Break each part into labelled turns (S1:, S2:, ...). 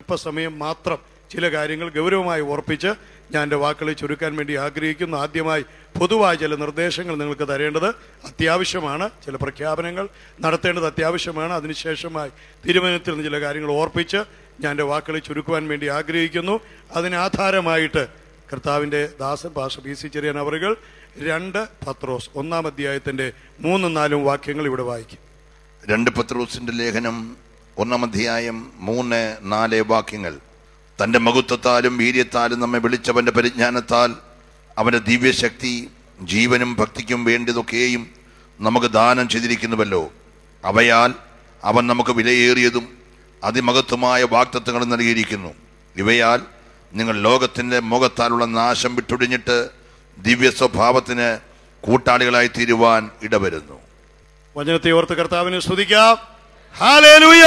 S1: അല്പസമയം മാത്രം ചില കാര്യങ്ങൾ ഗൗരവമായി ഓർപ്പിച്ച് ഞാൻ എൻ്റെ വാക്കുകളെ ചുരുക്കാൻ വേണ്ടി ആഗ്രഹിക്കുന്നു ആദ്യമായി പൊതുവായ ചില നിർദ്ദേശങ്ങൾ നിങ്ങൾക്ക് തരേണ്ടത് അത്യാവശ്യമാണ് ചില പ്രഖ്യാപനങ്ങൾ നടത്തേണ്ടത് അത്യാവശ്യമാണ് അതിനുശേഷമായി തീരുമാനത്തിൽ നിന്ന് ചില കാര്യങ്ങൾ ഓർപ്പിച്ച് ഞാൻ എൻ്റെ വാക്കുകളെ ചുരുക്കുവാൻ വേണ്ടി ആഗ്രഹിക്കുന്നു അതിനാധാരമായിട്ട് കർത്താവിൻ്റെ ദാസൻ പാഷ പി സി ചെറിയൻ അവറുകൾ രണ്ട് പത്രോസ് ഒന്നാം അധ്യായത്തിൻ്റെ മൂന്നും നാലും വാക്യങ്ങൾ ഇവിടെ വായിക്കും
S2: രണ്ട് പത്രോസിന്റെ ലേഖനം ഒന്നാം അധ്യായം മൂന്ന് നാല് വാക്യങ്ങൾ തന്റെ മഹത്വത്താലും വീര്യത്താലും നമ്മെ വിളിച്ചവന്റെ പരിജ്ഞാനത്താൽ അവന്റെ ദിവ്യശക്തി ജീവനും ഭക്തിക്കും വേണ്ടിയതൊക്കെയും നമുക്ക് ദാനം ചെയ്തിരിക്കുന്നുവല്ലോ അവയാൽ അവൻ നമുക്ക് വിലയേറിയതും അതിമഹത്വമായ വാക്തത്വങ്ങൾ നൽകിയിരിക്കുന്നു ഇവയാൽ നിങ്ങൾ ലോകത്തിന്റെ മുഖത്താലുള്ള നാശം വിട്ടൊടിഞ്ഞിട്ട് ദിവ്യ സ്വഭാവത്തിന് കൂട്ടാളികളായി തീരുവാൻ ഇടവരുന്നു
S1: വചനത്തെ ഓർത്ത് കർത്താവിനെ സ്തുതിക്കാം ഹാലേലൂയ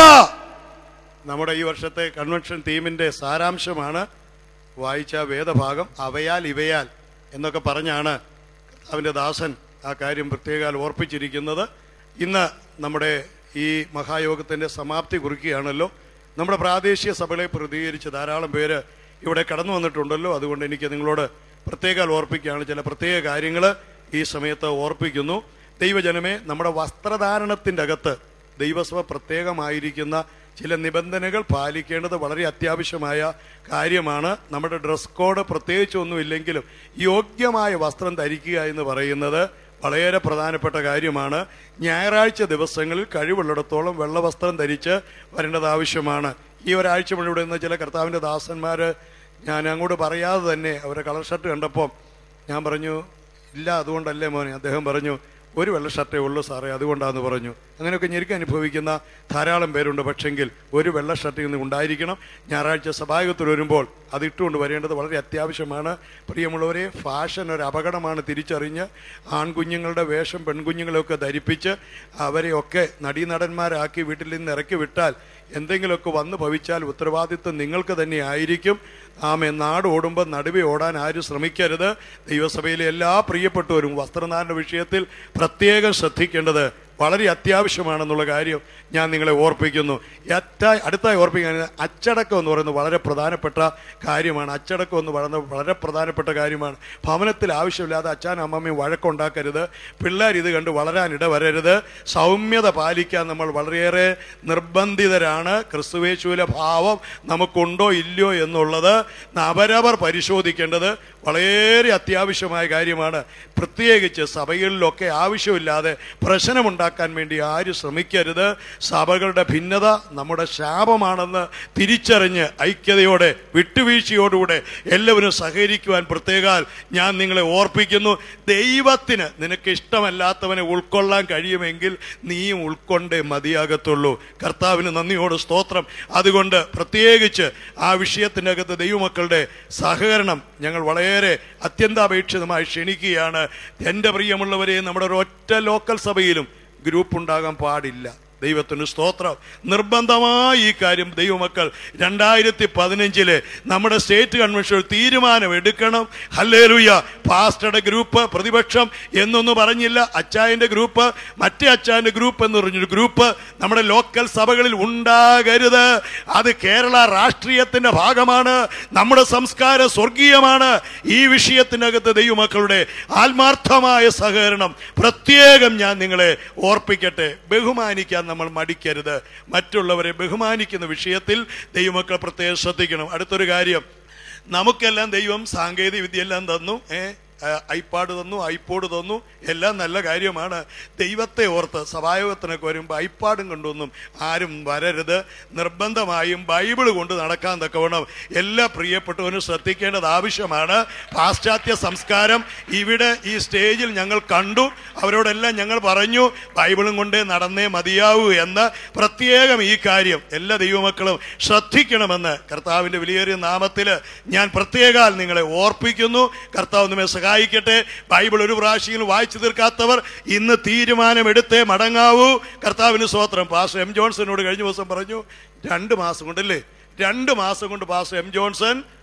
S1: നമ്മുടെ ഈ വർഷത്തെ കൺവെൻഷൻ തീമിന്റെ സാരാംശമാണ് വായിച്ച വേദഭാഗം അവയാൽ ഇവയാൽ എന്നൊക്കെ പറഞ്ഞാണ് കർത്താവിന്റെ ദാസൻ ആ കാര്യം പ്രത്യേകാൽ ഓർപ്പിച്ചിരിക്കുന്നത് ഇന്ന് നമ്മുടെ ഈ മഹായോഗത്തിന്റെ സമാപ്തി കുറിക്കുകയാണല്ലോ നമ്മുടെ പ്രാദേശിക സഭകളെ പ്രതികരിച്ച് ധാരാളം പേര് ഇവിടെ കടന്നു വന്നിട്ടുണ്ടല്ലോ അതുകൊണ്ട് എനിക്ക് നിങ്ങളോട് പ്രത്യേകാൽ ഓർപ്പിക്കുകയാണ് ചില പ്രത്യേക കാര്യങ്ങൾ ഈ സമയത്ത് ഓർപ്പിക്കുന്നു ദൈവജനമേ നമ്മുടെ വസ്ത്രധാരണത്തിൻ്റെ അകത്ത് ദൈവസഭ പ്രത്യേകമായിരിക്കുന്ന ചില നിബന്ധനകൾ പാലിക്കേണ്ടത് വളരെ അത്യാവശ്യമായ കാര്യമാണ് നമ്മുടെ ഡ്രസ് കോഡ് പ്രത്യേകിച്ചൊന്നുമില്ലെങ്കിലും യോഗ്യമായ വസ്ത്രം ധരിക്കുക എന്ന് പറയുന്നത് വളരെ പ്രധാനപ്പെട്ട കാര്യമാണ് ഞായറാഴ്ച ദിവസങ്ങളിൽ കഴിവുള്ളിടത്തോളം വെള്ളവസ്ത്രം ധരിച്ച് വരേണ്ടത് ആവശ്യമാണ് ഈ ഒരാഴ്ച മുഴുവൻ ഇവിടെ നിന്ന് ചില കർത്താവിൻ്റെ ദാസന്മാർ ഞാൻ അങ്ങോട്ട് പറയാതെ തന്നെ അവരുടെ കളർ ഷർട്ട് കണ്ടപ്പോൾ ഞാൻ പറഞ്ഞു ഇല്ല അതുകൊണ്ടല്ലേ മോനെ അദ്ദേഹം പറഞ്ഞു ഒരു വെള്ള ഷർട്ടേ ഉള്ളൂ സാറേ അതുകൊണ്ടാന്ന് പറഞ്ഞു അങ്ങനെയൊക്കെ ഞെരുക്ക് അനുഭവിക്കുന്ന ധാരാളം പേരുണ്ട് പക്ഷെങ്കിൽ ഒരു വെള്ള ഷർട്ട് ഇന്ന് ഉണ്ടായിരിക്കണം ഞായറാഴ്ച സഭായോഗത്തിൽ വരുമ്പോൾ അത് ഇട്ടുകൊണ്ട് വരേണ്ടത് വളരെ അത്യാവശ്യമാണ് പ്രിയമുള്ളവരെ ഫാഷൻ ഒരു അപകടമാണ് തിരിച്ചറിഞ്ഞ് ആൺകുഞ്ഞുങ്ങളുടെ വേഷം പെൺകുഞ്ഞുങ്ങളെയൊക്കെ ധരിപ്പിച്ച് അവരെയൊക്കെ നടീനടന്മാരാക്കി വീട്ടിൽ നിന്ന് ഇറക്കി വിട്ടാൽ എന്തെങ്കിലുമൊക്കെ വന്ന് ഭവിച്ചാൽ ഉത്തരവാദിത്വം നിങ്ങൾക്ക് തന്നെ ആയിരിക്കും ആമെ നാട് ഓടുമ്പോൾ നടുവെ ഓടാൻ ആരും ശ്രമിക്കരുത് ദൈവസഭയിലെ എല്ലാ പ്രിയപ്പെട്ടവരും വസ്ത്രധാരണ വിഷയത്തിൽ പ്രത്യേകം ശ്രദ്ധിക്കേണ്ടത് വളരെ അത്യാവശ്യമാണെന്നുള്ള കാര്യം ഞാൻ നിങ്ങളെ ഓർപ്പിക്കുന്നു ഏറ്റ- അടുത്തായി ഓർപ്പിക്കാൻ അച്ചടക്കം എന്ന് പറയുന്നത് വളരെ പ്രധാനപ്പെട്ട കാര്യമാണ് അച്ചടക്കം എന്ന് പറയുന്നത് വളരെ പ്രധാനപ്പെട്ട കാര്യമാണ് ഭവനത്തിൽ ആവശ്യമില്ലാതെ അച്ഛനും അമ്മമ്മയും വഴക്കുണ്ടാക്കരുത് പിള്ളേർ ഇത് കണ്ട് വളരാൻ ഇടവരരുത് സൗമ്യത പാലിക്കാൻ നമ്മൾ വളരെയേറെ നിർബന്ധിതരാണ് ക്രിസ്തുവേശുവിലെ ഭാവം നമുക്കുണ്ടോ ഇല്ലയോ എന്നുള്ളത് അവരവർ പരിശോധിക്കേണ്ടത് വളരെ അത്യാവശ്യമായ കാര്യമാണ് പ്രത്യേകിച്ച് സഭകളിലൊക്കെ ആവശ്യമില്ലാതെ പ്രശ്നമുണ്ടാക്കാൻ വേണ്ടി ആരും ശ്രമിക്കരുത് സഭകളുടെ ഭിന്നത നമ്മുടെ ശാപമാണെന്ന് തിരിച്ചറിഞ്ഞ് ഐക്യതയോടെ വിട്ടുവീഴ്ചയോടുകൂടെ എല്ലാവരും സഹകരിക്കുവാൻ പ്രത്യേകാൽ ഞാൻ നിങ്ങളെ ഓർപ്പിക്കുന്നു ദൈവത്തിന് നിനക്ക് ഇഷ്ടമല്ലാത്തവനെ ഉൾക്കൊള്ളാൻ കഴിയുമെങ്കിൽ നീയും ഉൾക്കൊണ്ടേ മതിയാകത്തുള്ളൂ കർത്താവിന് നന്ദിയോട് സ്തോത്രം അതുകൊണ്ട് പ്രത്യേകിച്ച് ആ വിഷയത്തിനകത്ത് ദൈവമക്കളുടെ സഹകരണം ഞങ്ങൾ വളരെ അത്യന്താപേക്ഷിതമായി ക്ഷണിക്കുകയാണ് എൻ്റെ പ്രിയമുള്ളവരെ നമ്മുടെ ഒരൊറ്റ ലോക്കൽ സഭയിലും ഗ്രൂപ്പ് ഉണ്ടാകാൻ പാടില്ല ദൈവത്തിന് സ്തോത്രം നിർബന്ധമായി ഈ കാര്യം ദൈവമക്കൾ രണ്ടായിരത്തി പതിനഞ്ചില് നമ്മുടെ സ്റ്റേറ്റ് കൺവെൻഷൻ ഒരു തീരുമാനം എടുക്കണം ഹല്ലേലൂയ പാസ്റ്ററുടെ ഗ്രൂപ്പ് പ്രതിപക്ഷം എന്നൊന്നും പറഞ്ഞില്ല അച്ചായന്റെ ഗ്രൂപ്പ് മറ്റേ അച്ചായന്റെ ഗ്രൂപ്പ് എന്ന് പറഞ്ഞൊരു ഗ്രൂപ്പ് നമ്മുടെ ലോക്കൽ സഭകളിൽ ഉണ്ടാകരുത് അത് കേരള രാഷ്ട്രീയത്തിന്റെ ഭാഗമാണ് നമ്മുടെ സംസ്കാരം സ്വർഗീയമാണ് ഈ വിഷയത്തിനകത്ത് ദൈവമക്കളുടെ ആത്മാർത്ഥമായ സഹകരണം പ്രത്യേകം ഞാൻ നിങ്ങളെ ഓർപ്പിക്കട്ടെ ബഹുമാനിക്കാൻ നമ്മൾ മടിക്കരുത് മറ്റുള്ളവരെ ബഹുമാനിക്കുന്ന വിഷയത്തിൽ ദൈവമക്കൾ പ്രത്യേകം ശ്രദ്ധിക്കണം അടുത്തൊരു കാര്യം നമുക്കെല്ലാം ദൈവം സാങ്കേതിക വിദ്യയെല്ലാം തന്നു ഏ ഐപാഡ് തന്നു ഐപോഡ് തന്നു എല്ലാം നല്ല കാര്യമാണ് ദൈവത്തെ ഓർത്ത് സഭായോഗത്തിനൊക്കെ വരുമ്പോൾ ഐപാഡും കൊണ്ടൊന്നും ആരും വരരുത് നിർബന്ധമായും ബൈബിൾ കൊണ്ട് നടക്കാൻ തക്കവണ്ണം എല്ലാ പ്രിയപ്പെട്ടവരും ശ്രദ്ധിക്കേണ്ടത് ആവശ്യമാണ് പാശ്ചാത്യ സംസ്കാരം ഇവിടെ ഈ സ്റ്റേജിൽ ഞങ്ങൾ കണ്ടു അവരോടെല്ലാം ഞങ്ങൾ പറഞ്ഞു ബൈബിളും കൊണ്ടേ നടന്നേ മതിയാവൂ എന്ന് പ്രത്യേകം ഈ കാര്യം എല്ലാ ദൈവമക്കളും ശ്രദ്ധിക്കണമെന്ന് കർത്താവിന്റെ വിലയേറിയ നാമത്തിൽ ഞാൻ പ്രത്യേകാൽ നിങ്ങളെ ഓർപ്പിക്കുന്നു കർത്താവ് നമ്മെ സഹായിക്കട്ടെ ബൈബിൾ ഒരു പ്രാവശ്യം വായിച്ചു തീർക്കാത്തവർ ഇന്ന് തീരുമാനമെടുത്തേ മടങ്ങാവൂ കർത്താവിന് സ്വോത്രം പാസ്റ്റർ എം ജോൺസനോട് കഴിഞ്ഞ ദിവസം പറഞ്ഞു രണ്ട് മാസം കൊണ്ടല്ലേ രണ്ട് മാസം കൊണ്ട് പാസ്റ്റർ എം ജോൺസൺ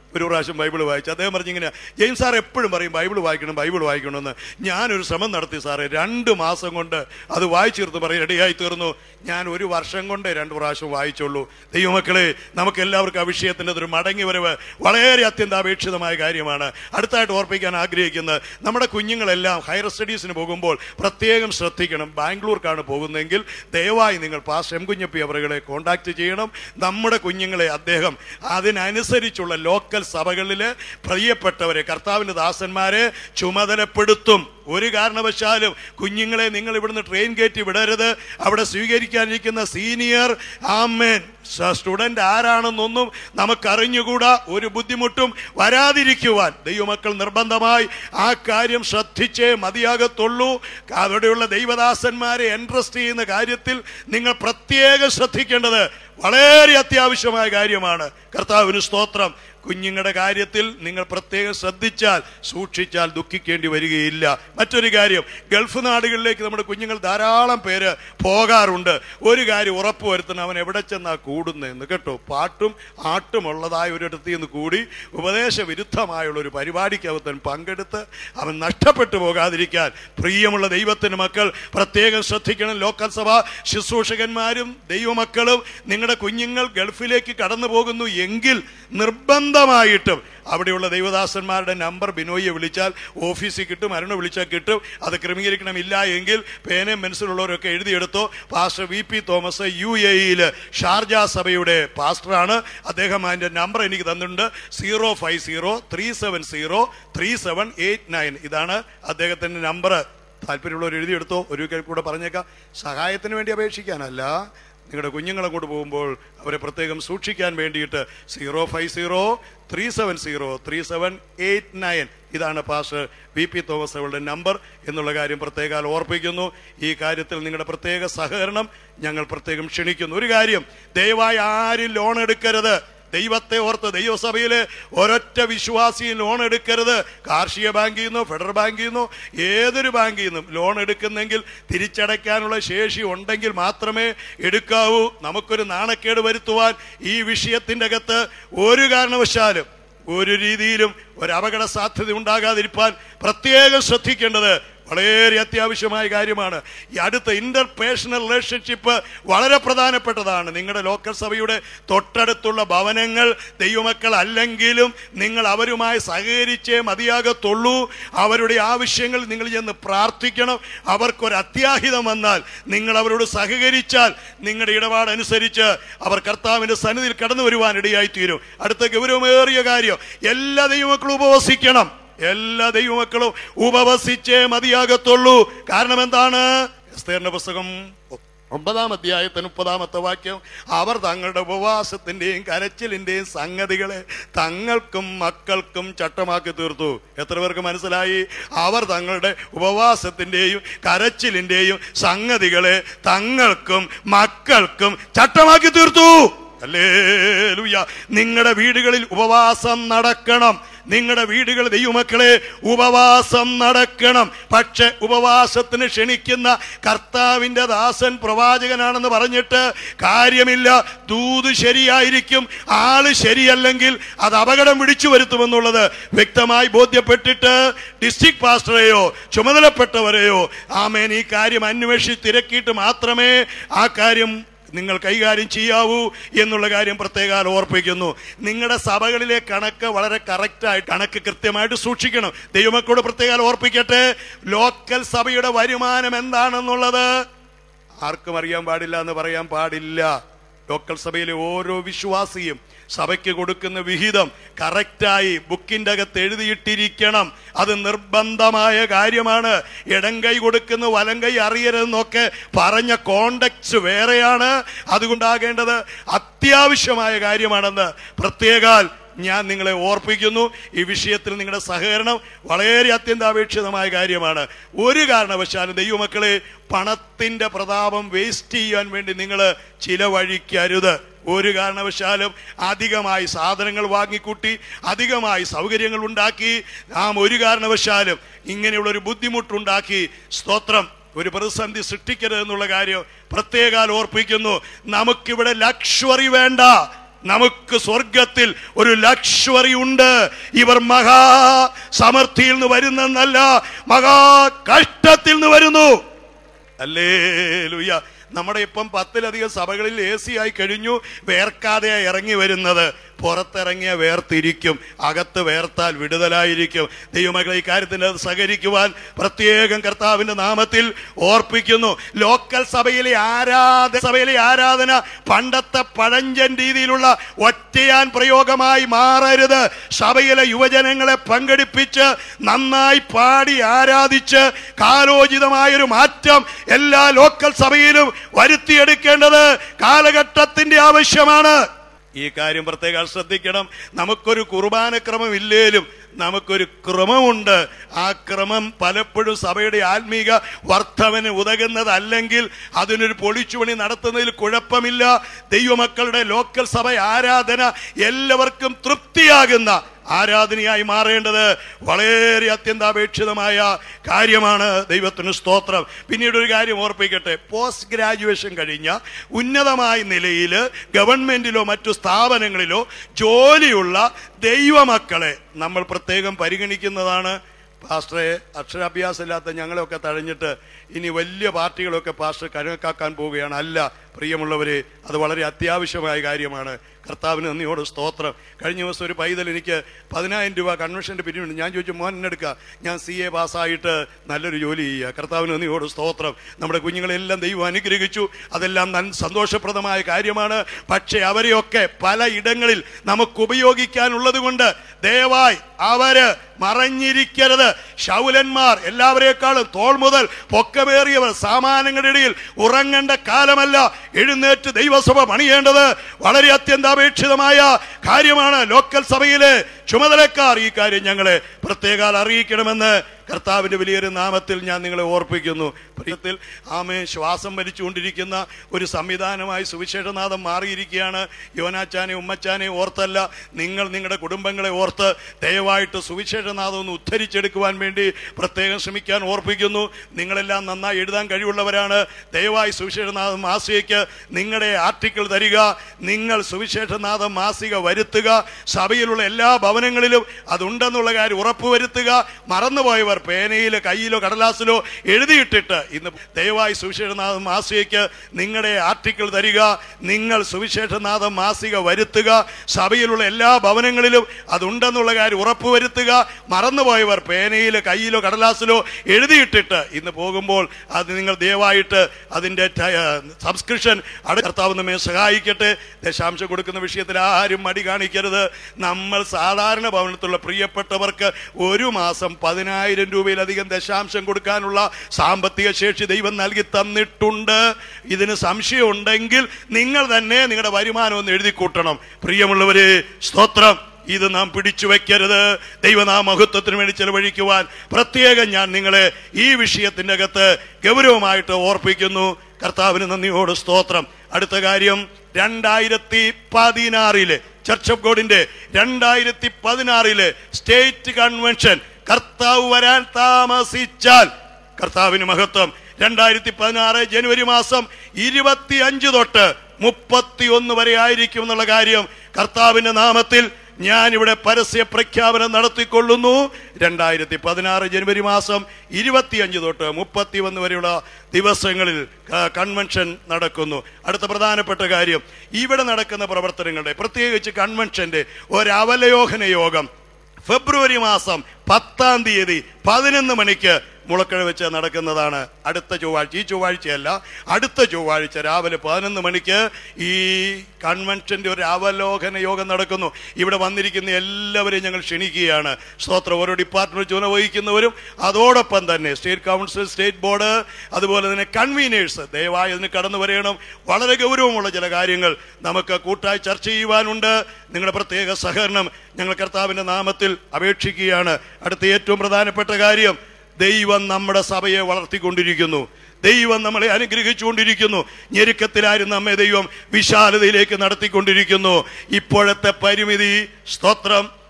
S1: ഒരു പ്രാവശ്യം ബൈബിൾ വായിച്ചു അദ്ദേഹം പറഞ്ഞിങ്ങനെ ജെയിംസ് സാർ എപ്പോഴും പറയും ബൈബിൾ വായിക്കണം ബൈബിൾ വായിക്കണമെന്ന് ഞാനൊരു ശ്രമം നടത്തി സാറേ രണ്ട് മാസം കൊണ്ട് അത് വായിച്ചു തീർത്ത് പറയും റെഡിയായി തീർന്നു ഞാൻ ഒരു വർഷം കൊണ്ട് രണ്ട് പ്രാവശ്യം വായിച്ചുള്ളൂ ദൈവമക്കളെ നമുക്ക് എല്ലാവർക്കും ആ വിഷയത്തിൻ്റെ ഒരു മടങ്ങി വരവ് വളരെ അത്യന്താപേക്ഷിതമായ കാര്യമാണ് അടുത്തായിട്ട് ഓർപ്പിക്കാൻ ആഗ്രഹിക്കുന്നത് നമ്മുടെ കുഞ്ഞുങ്ങളെല്ലാം ഹയർ സ്റ്റഡീസിന് പോകുമ്പോൾ പ്രത്യേകം ശ്രദ്ധിക്കണം ബാംഗ്ലൂർക്കാണ് പോകുന്നതെങ്കിൽ ദയവായി നിങ്ങൾ പാസ് എം കുഞ്ഞപ്പി അവരുകളെ കോണ്ടാക്ട് ചെയ്യണം നമ്മുടെ കുഞ്ഞുങ്ങളെ അദ്ദേഹം അതിനനുസരിച്ചുള്ള ലോക്കൽ സഭകളിൽ പ്രിയപ്പെട്ടവരെ കർത്താവിൻ്റെ ദാസന്മാരെ ചുമതലപ്പെടുത്തും ഒരു കാരണവശാലും കുഞ്ഞുങ്ങളെ നിങ്ങൾ ഇവിടുന്ന് ട്രെയിൻ കയറ്റി വിടരുത് അവിടെ സ്വീകരിക്കാനിരിക്കുന്ന സീനിയർ ആമേൻ സ്റ്റുഡന്റ് ആരാണെന്നൊന്നും നമുക്കറിഞ്ഞുകൂടാ ഒരു ബുദ്ധിമുട്ടും വരാതിരിക്കുവാൻ ദൈവമക്കൾ നിർബന്ധമായി ആ കാര്യം ശ്രദ്ധിച്ചേ മതിയാകത്തുള്ളൂ അവിടെയുള്ള ദൈവദാസന്മാരെ എൻട്രസ്റ്റ് ചെയ്യുന്ന കാര്യത്തിൽ നിങ്ങൾ പ്രത്യേകം ശ്രദ്ധിക്കേണ്ടത് വളരെ അത്യാവശ്യമായ കാര്യമാണ് കർത്താവിന് സ്തോത്രം കുഞ്ഞുങ്ങളുടെ കാര്യത്തിൽ നിങ്ങൾ പ്രത്യേകം ശ്രദ്ധിച്ചാൽ സൂക്ഷിച്ചാൽ ദുഃഖിക്കേണ്ടി വരികയില്ല മറ്റൊരു കാര്യം ഗൾഫ് നാടുകളിലേക്ക് നമ്മുടെ കുഞ്ഞുങ്ങൾ ധാരാളം പേര് പോകാറുണ്ട് ഒരു കാര്യം ഉറപ്പ് വരുത്തണം അവൻ എവിടെ ചെന്നാ കൂടുന്നതെന്ന് കേട്ടോ പാട്ടും ആട്ടും ഉള്ളതായ ഒരിടത്തിൽ നിന്ന് കൂടി ഉപദേശ വിരുദ്ധമായുള്ള ഒരു പരിപാടിക്ക് അവൻ പങ്കെടുത്ത് അവൻ നഷ്ടപ്പെട്ടു പോകാതിരിക്കാൻ പ്രിയമുള്ള ദൈവത്തിന് മക്കൾ പ്രത്യേകം ശ്രദ്ധിക്കണം ലോക്കൽ സഭ ശുശ്രൂഷകന്മാരും ദൈവമക്കളും നിങ്ങളുടെ കുഞ്ഞുങ്ങൾ ഗൾഫിലേക്ക് കടന്നു പോകുന്നു എങ്കിൽ നിർബന്ധമായിട്ടും അവിടെയുള്ള ദൈവദാസന്മാരുടെ നമ്പർ ബിനോയിയെ വിളിച്ചാൽ ഓഫീസിൽ കിട്ടും അരുണ വിളിച്ചാൽ കിട്ടും അത് ക്രമീകരിക്കണമില്ല എങ്കിൽ പേനയും മനസ്സിലുള്ളവരൊക്കെ എഴുതിയെടുത്തോ pastor V P Thomas U A ഇയിൽ ഷാർജ സഭയുടെ പാസ്റ്ററാണ് അദ്ദേഹം അതിൻ്റെ നമ്പർ എനിക്ക് തന്നിട്ടുണ്ട് zero five zero three seven zero three seven eight nine ഇതാണ് അദ്ദേഹത്തിൻ്റെ നമ്പർ താല്പര്യമുള്ളവർ എഴുതിയെടുത്തോ ഒരു കൂടെ പറഞ്ഞേക്കാം സഹായത്തിന് വേണ്ടി അപേക്ഷിക്കാനല്ല നിങ്ങളുടെ കുഞ്ഞുങ്ങളെ കൊണ്ട് പോകുമ്പോൾ അവരെ പ്രത്യേകം സൂക്ഷിക്കാൻ വേണ്ടിയിട്ട് zero five zero three seven zero three seven eight nine ഇതാണ് പാസ്റ്റർ വി പി തോമസ് അവളുടെ നമ്പർ എന്നുള്ള കാര്യം പ്രത്യേകം ഓർപ്പിക്കുന്നു ഈ കാര്യത്തിൽ നിങ്ങളുടെ പ്രത്യേക സഹകരണം ഞങ്ങൾ പ്രത്യേകം ക്ഷണിക്കുന്നു ഒരു കാര്യം ദയവായി ആരും ലോൺ എടുക്കരുത് ദൈവത്തെ ഓർത്ത് ദൈവസഭയിൽ ഒരൊറ്റ വിശ്വാസിയും ലോൺ എടുക്കരുത് കാർഷിക ബാങ്കിൽ നിന്നോ ഫെഡറൽ ബാങ്കിൽ നിന്നോ ഏതൊരു ബാങ്കിൽ നിന്നും ലോൺ എടുക്കുന്നെങ്കിൽ തിരിച്ചടയ്ക്കാനുള്ള ശേഷി ഉണ്ടെങ്കിൽ മാത്രമേ എടുക്കാവൂ നമുക്കൊരു നാണക്കേട് വരുത്തുവാൻ ഈ വിഷയത്തിൻ്റെ അകത്ത് ഒരു കാരണവശാലും ഒരു രീതിയിലും ഒരു അപകട സാധ്യത ഉണ്ടാകാതിരിക്കാൻ പ്രത്യേകം ശ്രദ്ധിക്കേണ്ടത് വളരെ അത്യാവശ്യമായ കാര്യമാണ് ഈ അടുത്ത ഇന്റർ പേഴ്സണൽ റിലേഷൻഷിപ്പ് വളരെ പ്രധാനപ്പെട്ടതാണ് നിങ്ങളുടെ ലോക്കൽ സഭയുടെ തൊട്ടടുത്തുള്ള ഭവനങ്ങൾ ദൈവമക്കൾ അല്ലെങ്കിലും നിങ്ങൾ അവരുമായി സഹകരിച്ചേ മതിയാകത്തുള്ളൂ അവരുടെ ആവശ്യങ്ങൾ നിങ്ങൾ ചെന്ന് പ്രാർത്ഥിക്കണം അവർക്കൊരു അത്യാഹിതം വന്നാൽ നിങ്ങൾ അവരോട് സഹകരിച്ചാൽ നിങ്ങളുടെ ഇടപാടനുസരിച്ച് അവർ കർത്താവിന്റെ സന്നിധിയിൽ കടന്നു വരുവാൻ ഇടയായി തീരും അടുത്ത ഗൗരവമേറിയ കാര്യം എല്ലാ ദൈവമക്കളും ഉപവസിക്കണം എല്ലാ ദൈവമക്കളും ഉപവസിച്ചേ മതിയാകത്തുള്ളൂ കാരണം എന്താണ് എസ്തേറിന്റെ പുസ്തകം ഒമ്പതാം അധ്യായത്തിന് മുപ്പതാമത്തെ വാക്യം അവർ തങ്ങളുടെ ഉപവാസത്തിന്റെയും കരച്ചിലിന്റെയും സംഗതികളെ തങ്ങൾക്കും മക്കൾക്കും ചട്ടമാക്കി തീർത്തു എത്ര പേർക്ക് മനസ്സിലായി അവർ തങ്ങളുടെ ഉപവാസത്തിന്റെയും കരച്ചിലിന്റെയും സംഗതികളെ തങ്ങൾക്കും മക്കൾക്കും ചട്ടമാക്കി തീർത്തു അല്ലേ നിങ്ങളുടെ വീടുകളിൽ ഉപവാസം നടക്കണം നിങ്ങളുടെ വീടുകൾ ദൈവമക്കളെ ഉപവാസം നടക്കണം പക്ഷെ ഉപവാസത്തിന് ക്ഷണിക്കുന്ന കർത്താവിന്റെ ദാസൻ പ്രവാചകനാണെന്ന് പറഞ്ഞിട്ട് കാര്യമില്ല ദൂത് ശരിയായിരിക്കും ആള് ശരിയല്ലെങ്കിൽ അത് അപകടം വിളിച്ചു വരുത്തുമെന്നുള്ളത് വ്യക്തമായി ബോധ്യപ്പെട്ടിട്ട് ഡിസ്ട്രിക്ട് പാസ്റ്ററെയോ ചുമതലപ്പെട്ടവരെയോ ആമേൻ ഈ കാര്യം അന്വേഷിച്ച് തിരക്കിയിട്ട് മാത്രമേ ആ കാര്യം നിങ്ങൾ കൈകാര്യം ചെയ്യാവൂ എന്നുള്ള കാര്യം പ്രത്യേകം ഓർപ്പിക്കുന്നു നിങ്ങളുടെ സഭകളിലെ കണക്ക് വളരെ കറക്റ്റായി കണക്ക് കൃത്യമായിട്ട് സൂക്ഷിക്കണം ദൈവമക്കളോട് പ്രത്യേകം ഓർപ്പിക്കട്ടെ ലോക്കൽ സഭയുടെ വരുമാനം എന്താണെന്നുള്ളത് ആർക്കും അറിയാൻ പാടില്ല എന്ന് പറയാൻ പാടില്ല ലോക്കൽ സഭയിലെ ഓരോ വിശ്വാസിയും സഭയ്ക്ക് കൊടുക്കുന്ന വിഹിതം കറക്റ്റായി ബുക്കിൻ്റെ അകത്ത് എഴുതിയിട്ടിരിക്കണം അത് നിർബന്ധമായ കാര്യമാണ് ഇടം കൈ കൊടുക്കുന്ന വലം കൈ അറിയരുതെന്നൊക്കെ പറഞ്ഞ കോണ്ടക്ട്സ് വേറെയാണ് അതുകൊണ്ടാകേണ്ടത് അത്യാവശ്യമായ കാര്യമാണെന്ന് പ്രത്യേകാൽ ഞാൻ നിങ്ങളെ ഓർപ്പിക്കുന്നു ഈ വിഷയത്തിൽ നിങ്ങളുടെ സഹകരണം വളരെ അത്യന്താപേക്ഷിതമായ കാര്യമാണ് ഒരു കാരണവശാലും ദൈവമക്കളെ പണത്തിന്റെ പ്രതാപം വേസ്റ്റ് ചെയ്യാൻ വേണ്ടി നിങ്ങൾ ചിലവഴിക്കരുത് ഒരു കാരണവശാലും അധികമായി സാധനങ്ങൾ വാങ്ങിക്കൂട്ടി അധികമായി സൗകര്യങ്ങൾ ഉണ്ടാക്കി നാം ഒരു കാരണവശാലും ഇങ്ങനെയുള്ള ഒരു ബുദ്ധിമുട്ടുണ്ടാക്കി സ്തോത്രം ഒരു പ്രതിസന്ധി സൃഷ്ടിക്കരുത് എന്നുള്ള കാര്യം പ്രത്യേകാൽ ഓർപ്പിക്കുന്നു നമുക്കിവിടെ ലക്ഷറി വേണ്ട നമുക്ക് സ്വർഗത്തിൽ ഒരു ലക്ഷറി ഉണ്ട് ഇവർ മഹാ സമൃദ്ധിയിൽ നിന്ന് വരുന്നെന്നല്ല മഹാ കഷ്ടത്തിൽ നിന്ന് വരുന്നു അല്ലേ ലുയ്യ നമ്മുടെ ഇപ്പം പത്തിലധികം സഭകളിൽ എ സി ആയി കഴിഞ്ഞു വേർക്കാതെ ഇറങ്ങി വരുന്നത് പുറത്തിറങ്ങിയ വേർതിരിക്കും അകത്ത് വേർത്താൽ വിടുതലായിരിക്കും ദൈവമക്കളെ ഈ കാര്യത്തിൽ അത് സഹകരിക്കുവാൻ പ്രത്യേകം കർത്താവിന്റെ നാമത്തിൽ ഓർപ്പിക്കുന്നു ലോക്കൽ സഭയിലെ ആരാധന സഭയിലെ ആരാധന പണ്ടത്തെ പഴഞ്ചൻ രീതിയിലുള്ള ഒറ്റയാൻ പ്രയോഗമായി മാറരുത് സഭയിലെ യുവജനങ്ങളെ പങ്കെടുപ്പിച്ച് നന്നായി പാടി ആരാധിച്ച് കാലോചിതമായൊരു മാറ്റം എല്ലാ ലോക്കൽ സഭയിലും വരുത്തിയെടുക്കേണ്ടത് കാലഘട്ടത്തിന്റെ ആവശ്യമാണ് ഈ കാര്യം പ്രത്യേകം ശ്രദ്ധിക്കണം നമുക്കൊരു കുർബാനക്രമം ഇല്ലേലും നമുക്കൊരു ക്രമമുണ്ട് ആ ക്രമം പലപ്പോഴും സഭയുടെ ആത്മീക വർദ്ധവന് ഉതകുന്നതല്ലെങ്കിൽ അതിനൊരു പൊളിച്ചുപണി നടത്തുന്നതിൽ കുഴപ്പമില്ല ദൈവമക്കളുടെ ലോക്കൽ സഭ ആരാധന എല്ലാവർക്കും തൃപ്തിയാകുന്ന ആരാധനയായി മാറേണ്ടത് വളരെ അത്യന്താപേക്ഷിതമായ കാര്യമാണ് ദൈവത്തിന് സ്തോത്രം പിന്നീട് ഒരു കാര്യം ഓർപ്പിക്കട്ടെ പോസ്റ്റ് ഗ്രാജുവേഷൻ കഴിഞ്ഞ ഉന്നതമായ നിലയിൽ ഗവൺമെന്റിലോ മറ്റു സ്ഥാപനങ്ങളിലോ ജോലിയുള്ള ദൈവമക്കളെ നമ്മൾ പ്രത്യേകം പരിഗണിക്കുന്നതാണ് പാസ്റ്ററെ അക്ഷരാഭ്യാസം ഇല്ലാത്ത ഞങ്ങളെയൊക്കെ തഴഞ്ഞിട്ട് ഇനി വലിയ പാർട്ടികളൊക്കെ പാസ്റ്റർ കണക്കാക്കാൻ പോവുകയാണ് അല്ല പ്രിയമുള്ളവരെ അത് വളരെ അത്യാവശ്യമായ കാര്യമാണ് കർത്താവിന് നന്ദിയോട് സ്തോത്രം കഴിഞ്ഞ ദിവസം ഒരു പൈതൽ എനിക്ക് പതിനായിരം രൂപ കൺവെൻഷൻ്റെ പിരിവുണ്ട് ഞാൻ ചോദിച്ചു മോൻ എന്നെടുക്കുക ഞാൻ സി എ പാസ്സായിട്ട് നല്ലൊരു ജോലി ചെയ്യുക കർത്താവിന് നന്ദിയോട് സ്തോത്രം നമ്മുടെ കുഞ്ഞുങ്ങളെല്ലാം ദൈവം അനുഗ്രഹിച്ചു അതെല്ലാം നൻ സന്തോഷപ്രദമായ കാര്യമാണ് പക്ഷേ അവരെയൊക്കെ പല ഇടങ്ങളിൽ നമുക്ക് ഉപയോഗിക്കാനുള്ളത് കൊണ്ട് ദയവായി അവര് മറഞ്ഞിരിക്കരുത് ശൗലന്മാർ എല്ലാവരെക്കാളും തോൾ മുതൽ പൊക്കമേറിയവർ സാമാനങ്ങളുടെ ഇടയിൽ ഉറങ്ങേണ്ട കാലമല്ല എഴുന്നേറ്റ് ദൈവസഭ പണിയേണ്ടത് വളരെ അത്യന്താപേക്ഷിതമായ കാര്യമാണ് ലോക്കൽ സഭയിലെ ചുമതലക്കാർ ഈ കാര്യം ഞങ്ങളെ പ്രത്യേകാൽ അറിയിക്കണമെന്ന് കർത്താവിന്റെ വലിയൊരു നാമത്തിൽ ഞാൻ നിങ്ങളെ ഓർപ്പിക്കുന്നു പ്രിയത്തിൽ ആമേ ശ്വാസം വലിച്ചുകൊണ്ടിരിക്കുന്ന ഒരു സംവിധാനമായി സുവിശേഷനാഥം മാറിയിരിക്കുകയാണ് യോനാച്ചാനെ ഉമ്മച്ചാനെ ഓർത്തല്ല നിങ്ങൾ നിങ്ങളുടെ കുടുംബങ്ങളെ ഓർത്ത് ദയവായിട്ട് സുവിശേഷനാഥം ഒന്ന് ഉദ്ധരിച്ചെടുക്കുവാൻ വേണ്ടി പ്രത്യേകം ശ്രമിക്കാൻ ഓർപ്പിക്കുന്നു നിങ്ങളെല്ലാം നന്നായി എഴുതാൻ കഴിവുള്ളവരാണ് ദയവായി സുവിശേഷനാഥം മാസികയ്ക്ക് നിങ്ങളുടെ ആർട്ടിക്കിൾ തരിക നിങ്ങൾ സുവിശേഷനാഥം മാസിക വരുത്തുക സഭയിലുള്ള എല്ലാ ഭവനങ്ങളിലും അതുണ്ടെന്നുള്ള കാര്യം ഉറപ്പുവരുത്തുക മറന്നുപോയവർ പേനയിലോ കയ്യിലോ കടലാസിലോ എഴുതിയിട്ടിട്ട് ഇന്ന് ദയവായി സുവിശേഷനാഥം മാസികയ്ക്ക് നിങ്ങളുടെ ആർട്ടിക്കിൾ തരിക നിങ്ങൾ സുവിശേഷനാഥം മാസിക വരുത്തുക സഭയിലുള്ള എല്ലാ ഭവനങ്ങളിലും അതുണ്ടെന്നുള്ള കാര്യം ഉറപ്പുവരുത്തുക മറന്നുപോയവർ പേനയിലോ കയ്യിലോ കടലാസിലോ എഴുതിയിട്ടിട്ട് ഇന്ന് പോകുമ്പോൾ അത് നിങ്ങൾ ദയവായിട്ട് അതിൻ്റെ സബ്സ്ക്രിപ്ഷൻ അടുത്ത കർത്താവ് നമ്മെ സഹായിക്കട്ടെ ദശാംശം കൊടുക്കുന്ന വിഷയത്തിൽ ആരും മടി കാണിക്കരുത് നമ്മൾ സാധാരണ ഭവനത്തിലുള്ള പ്രിയപ്പെട്ടവർക്ക് ഒരു മാസം പതിനായിരം രൂപയിലധികം ദശാംശം കൊടുക്കാനുള്ള സാമ്പത്തിക ശേഷി ദൈവം നൽകി തന്നിട്ടുണ്ട് ഇതിന് സംശയം ഉണ്ടെങ്കിൽ നിങ്ങൾ തന്നെ നിങ്ങളുടെ വരുമാനം ഒന്ന് എഴുതി കൂട്ടണം പ്രിയമുള്ളവരെ സ്തോത്രം ഇത് നാം പിടിച്ചു വെക്കരുത് ദൈവനാം മഹത്വത്തിന് വേണ്ടി ചെലവഴിക്കുവാൻ പ്രത്യേകം ഞാൻ നിങ്ങളെ ഈ വിഷയത്തിന്റെ അകത്ത് ഗൗരവമായിട്ട് ഓർപ്പിക്കുന്നു കർത്താവിന് നന്ദിയോട് സ്തോത്രം അടുത്ത കാര്യം രണ്ടായിരത്തി പതിനാറിലെ ചർച്ച് ഓഫ് ഗോഡിന്റെ രണ്ടായിരത്തി പതിനാറിലെ സ്റ്റേറ്റ് കൺവെൻഷൻ കർത്താവ് വരാൻ താമസിച്ചാൽ കർത്താവിന് മഹത്വം രണ്ടായിരത്തി പതിനാറ് ജനുവരി മാസം ഇരുപത്തി അഞ്ച് തൊട്ട് മുപ്പത്തി ഒന്ന് വരെ ആയിരിക്കും എന്നുള്ള കാര്യം കർത്താവിന്റെ നാമത്തിൽ ഞാൻ ഇവിടെ പരസ്യ പ്രഖ്യാപനം നടത്തിക്കൊള്ളുന്നു രണ്ടായിരത്തി പതിനാറ് ജനുവരി മാസം ഇരുപത്തിയഞ്ച് തൊട്ട് മുപ്പത്തി ഒന്ന് വരെയുള്ള ദിവസങ്ങളിൽ ക- കൺവെൻഷൻ നടക്കുന്നു അടുത്ത പ്രധാനപ്പെട്ട കാര്യം ഇവിടെ നടക്കുന്ന പ്രവർത്തനങ്ങളുടെ പ്രത്യേകിച്ച് കൺവെൻഷന്റെ ഒരു അവലോകന യോഗം ഫെബ്രുവരി മാസം പത്താം തീയതി പതിനൊന്ന് മണിക്ക് മുളക്കഴ വെച്ച് നടക്കുന്നതാണ് അടുത്ത ചൊവ്വാഴ്ച ഈ ചൊവ്വാഴ്ചയല്ല അടുത്ത ചൊവ്വാഴ്ച രാവിലെ പതിനൊന്ന് മണിക്ക് ഈ കൺവെൻഷന്റെ ഒരു അവലോകന യോഗം നടക്കുന്നു ഇവിടെ വന്നിരിക്കുന്ന എല്ലാവരെയും ഞങ്ങൾ ക്ഷണിക്കുകയാണ് സ്തോത്രം ഓരോ ഡിപ്പാർട്ട്മെന്റ് ചുമതല വഹിക്കുന്നവരും അതോടൊപ്പം തന്നെ സ്റ്റേറ്റ് കൗൺസിൽ സ്റ്റേറ്റ് ബോർഡ് അതുപോലെ തന്നെ കൺവീനേഴ്സ് ദയവായി അതിന് കടന്നു വരയണം വളരെ ഗൗരവമുള്ള ചില കാര്യങ്ങൾ നമുക്ക് കൂട്ടായി ചർച്ച ചെയ്യുവാനുണ്ട് നിങ്ങളുടെ പ്രത്യേക സഹകരണം ഞങ്ങൾ കർത്താവിന്റെ നാമത്തിൽ അപേക്ഷിക്കുകയാണ് അടുത്ത ഏറ്റവും പ്രധാനപ്പെട്ട കാര്യം ദൈവം നമ്മുടെ സഭയെ വളർത്തിക്കൊണ്ടിരിക്കുന്നു ദൈവം നമ്മളെ അനുഗ്രഹിച്ചുകൊണ്ടിരിക്കുന്നു ഞെരുക്കത്തിലായിരുന്നു നമ്മെ ദൈവം വിശാലതയിലേക്ക് നടത്തിക്കൊണ്ടിരിക്കുന്നു ഇപ്പോഴത്തെ പരിമിതി സ്തോത്രം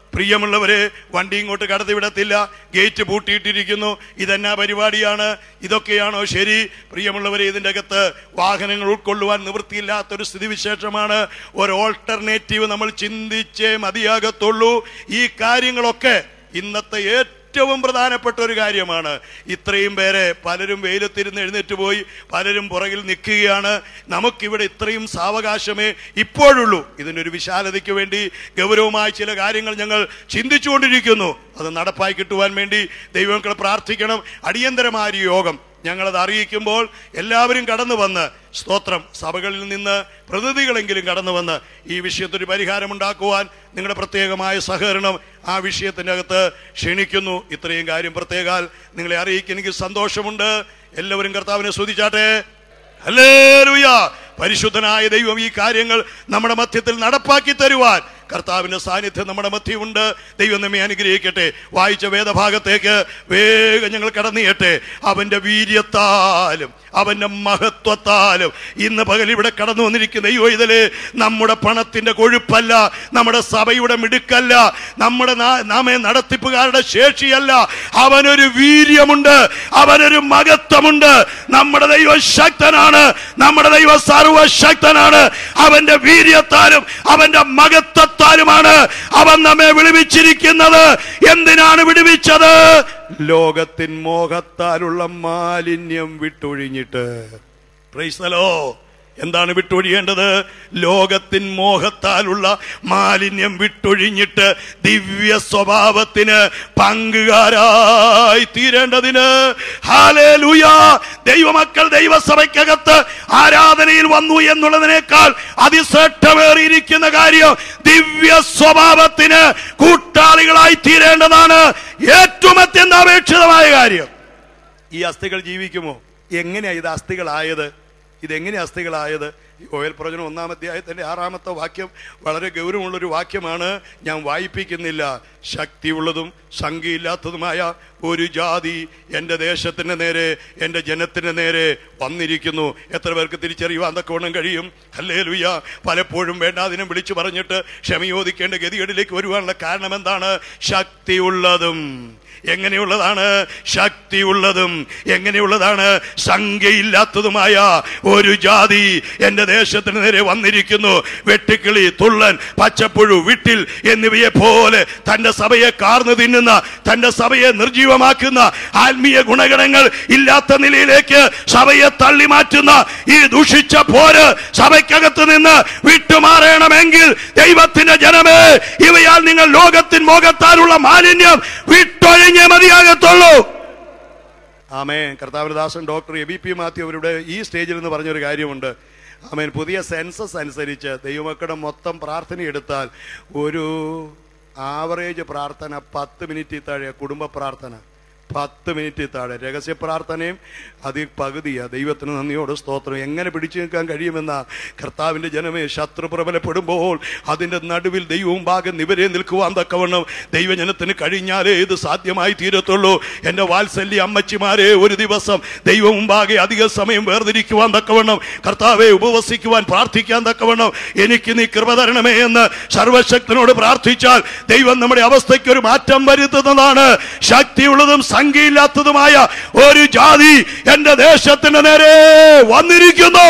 S1: പ്രിയമുള്ളവരെ വണ്ടി ഇങ്ങോട്ട് കടത്തി വിടത്തില്ല ഗേറ്റ് പൂട്ടിയിട്ടിരിക്കുന്നു ഇതെന്നാ പരിപാടിയാണ് ഇതൊക്കെയാണോ ശരി പ്രിയമുള്ളവരെ ഇതിൻ്റെ അകത്ത് വാഹനങ്ങൾ ഉൾക്കൊള്ളുവാൻ നിവൃത്തിയില്ലാത്തൊരു സ്ഥിതിവിശേഷമാണ് ഒരു ഓൾട്ടർനേറ്റീവ് നമ്മൾ ചിന്തിച്ചേ മതിയാകത്തുള്ളൂ ഈ കാര്യങ്ങളൊക്കെ ഇന്നത്തെ ഏറ്റവും പ്രധാനപ്പെട്ട ഒരു കാര്യമാണ് ഇത്രയും പേരെ പലരും വെയിലത്തിരുന്ന് എഴുന്നേറ്റ് പോയി പലരും പുറകിൽ നിൽക്കുകയാണ് നമുക്കിവിടെ ഇത്രയും സാവകാശമേ ഇപ്പോഴുള്ളൂ ഇതിനൊരു വിശാലതയ്ക്ക് വേണ്ടി ഗൗരവമായ ചില കാര്യങ്ങൾ ഞങ്ങൾ ചിന്തിച്ചുകൊണ്ടിരിക്കുന്നു അത് നടപ്പായി കിട്ടുവാൻ വേണ്ടി ദൈവങ്ങൾ പ്രാർത്ഥിക്കണം അടിയന്തരമായ ഒരു യോഗം ഞങ്ങളത് അറിയിക്കുമ്പോൾ എല്ലാവരും കടന്നു വന്ന് സ്തോത്രം സഭകളിൽ നിന്ന് പ്രതിനിധികളെങ്കിലും കടന്നു വന്ന് ഈ വിഷയത്തൊരു പരിഹാരമുണ്ടാക്കുവാൻ നിങ്ങളുടെ പ്രത്യേകമായ സഹകരണം ആ വിഷയത്തിൻ്റെ അകത്ത് ക്ഷണിക്കുന്നു ഇത്രയും കാര്യം പ്രത്യേകാൽ നിങ്ങളെ അറിയിക്കാൻ എനിക്ക് സന്തോഷമുണ്ട് എല്ലാവരും കർത്താവിനെ സ്തുതിച്ചാട്ടെ ഹല്ലേലൂയ പരിശുദ്ധനായ ദൈവം ഈ കാര്യങ്ങൾ നമ്മുടെ മധ്യത്തിൽ നടപ്പാക്കി തരുവാൻ കർത്താവിന്റെ സാന്നിധ്യം നമ്മുടെ മധ്യമുണ്ട് ദൈവം നമ്മെ അനുഗ്രഹിക്കട്ടെ വായിച്ച വേദഭാഗത്തേക്ക് വേഗം ഞങ്ങൾ കടന്നിയട്ടെ അവന്റെ വീര്യത്താലും അവന്റെ മഹത്വത്താലും ഇന്ന് പകൽ ഇവിടെ കടന്നു വന്നിരിക്കുന്ന ദൈവം ഇതില് നമ്മുടെ പണത്തിന്റെ കൊഴുപ്പല്ല നമ്മുടെ സഭയുടെ മിടുക്കല്ല നമ്മുടെ നാ- നാമെ നടത്തിപ്പുകാരുടെ ശേഷിയല്ല അവനൊരു വീര്യമുണ്ട് അവനൊരു മഹത്വമുണ്ട് നമ്മുടെ ദൈവം ശക്തനാണ് നമ്മുടെ ദൈവം സർവശക്തനാണ് അവന്റെ വീര്യത്താലും അവന്റെ മഹത്വത്താലുമാണ് അവൻ നമ്മെ വിടുവിച്ചിരിക്കുന്നത് എന്തിനാണ് വിടുവിച്ചത് ലോകത്തിൻ മോഹത്താലുള്ള മാലിന്യം വിട്ടൊഴിഞ്ഞിട്ട് പ്രൈസലോ എന്താണ് വിട്ടൊഴിയേണ്ടത് ലോകത്തിൻ മോഹത്താലുള്ള മാലിന്യം വിട്ടൊഴിഞ്ഞിട്ട് ദിവ്യ സ്വഭാവത്തിന് പങ്കുകാരായി തീരേണ്ടതിന് ഹാലേലൂയ ദൈവമക്കൾ ദൈവസഭയ്ക്കകത്ത് ആരാധനയിൽ വന്നു എന്നുള്ളതിനേക്കാൾ അതിശ്രേഷ്ഠമേറിയിരിക്കുന്ന കാര്യം ദിവ്യ സ്വഭാവത്തിന് കൂട്ടാളികളായി തീരേണ്ടതാണ് ഏറ്റവും അത്യന്താപേക്ഷിതമായ കാര്യം ഈ അസ്ഥികൾ ജീവിക്കുമോ എങ്ങനെയാ ഇത് അസ്ഥികളായത് ഇതെങ്ങനെ അസ്ഥികളായത് ഈ ഓയൽ പ്രവചനം ഒന്നാം അധ്യായത്തിന്റെ ആറാമത്തെ വാക്യം വളരെ ഗൗരവമുള്ളൊരു വാക്യമാണ് ഞാൻ വായിപ്പിക്കുന്നില്ല ശക്തിയുള്ളതും സംഖ്യയില്ലാത്തതുമായ ഒരു ജാതി എൻ്റെ ദേശത്തിന് നേരെ എൻ്റെ ജനത്തിന് നേരെ വന്നിരിക്കുന്നു എത്ര പേർക്ക് തിരിച്ചറിയുവാൻ തക്കവണ്ണം കഴിയും അല്ലേ ലുയ്യ പലപ്പോഴും വേണ്ടാതിനും വിളിച്ചു പറഞ്ഞിട്ട് ക്ഷമയോദിക്കേണ്ട ഗതികേടിലേക്ക് വരുവാനുള്ള കാരണം എന്താണ് ശക്തിയുള്ളതും എങ്ങനെയുള്ളതാണ് ശക്തിയുള്ളതും എങ്ങനെയുള്ളതാണ് സംഖ്യയില്ലാത്തതുമായ ഒരു ജാതി എന്റെ ദേശത്തിന് നേരെ വന്നിരിക്കുന്നു വെട്ടുക്കിളി തുള്ളൻ പച്ചപ്പുഴു വിട്ടിൽ എന്നിവയെ പോലെ തന്റെ സഭയെ കാർന്നു തിന്നുന്ന തന്റെ സഭയെ നിർജീവമാക്കുന്ന ആത്മീയ ഗുണഗണങ്ങൾ ഇല്ലാത്ത നിലയിലേക്ക് സഭയെ തള്ളി മാറ്റുന്ന ഈ ദുഷിച്ച പോര് സഭയ്ക്കകത്ത് നിന്ന് വിട്ടുമാറണമെങ്കിൽ ദൈവത്തിന്റെ ജനമേ ഇവയാൽ നിങ്ങൾ ലോകത്തിൻ മോഹത്താലുള്ള മാലിന്യം വിട്ടൊഴിഞ്ഞേ മതിയാകത്തുള്ളൂ ആമേ കർത്താവരദാസൻ doctor A B P Mathew അവരുടെ ഈ സ്റ്റേജിൽ നിന്ന് പറഞ്ഞൊരു കാര്യമുണ്ട് ആമേൻ പുതിയ സെൻസസ് അനുസരിച്ച് ദൈവമക്കളുടെ മൊത്തം പ്രാർത്ഥന എടുത്താൽ ഒരു ആവറേജ് പ്രാർത്ഥന പത്ത് മിനിറ്റിൽ താഴെ കുടുംബ പ്രാർത്ഥന പത്ത് മിനിറ്റിൽ താഴെ രഹസ്യ പ്രാർത്ഥനയും അതിൽ പകുതിയാ ദൈവത്തിന് നന്ദിയോട് സ്തോത്രം എങ്ങനെ പിടിച്ചു നിൽക്കാൻ കഴിയുമെന്ന കർത്താവിന്റെ ജനമേ ശത്രു പ്രബലപ്പെടുമ്പോൾ അതിന്റെ നടുവിൽ ദൈവവും ഭാഗം നിവരെ നിൽക്കുവാൻ തക്കവണ്ണം ദൈവജനത്തിന് കഴിഞ്ഞാലേ ഇത് സാധ്യമായി തീരത്തുള്ളൂ എൻ്റെ വാത്സല്യ അമ്മച്ചിമാരെ ഒരു ദിവസം ദൈവം മുമ്പാകെ അധിക സമയം വേർതിരിക്കുവാൻ തക്കവണ്ണം കർത്താവെ ഉപവസിക്കുവാൻ പ്രാർത്ഥിക്കാൻ തക്കവണ്ണം എനിക്ക് നീ കൃപ തരണമേ എന്ന് സർവശക്തനോട് പ്രാർത്ഥിച്ചാൽ ദൈവം നമ്മുടെ അവസ്ഥയ്ക്ക് ഒരു മാറ്റം വരുത്തുന്നതാണ് ശക്തിയുള്ളതും സംഖ്യയില്ലാത്തതുമായ ഒരു ജാതി എന്റെ ദേശത്തിന്റെ നേരെ വന്നിരിക്കുന്നു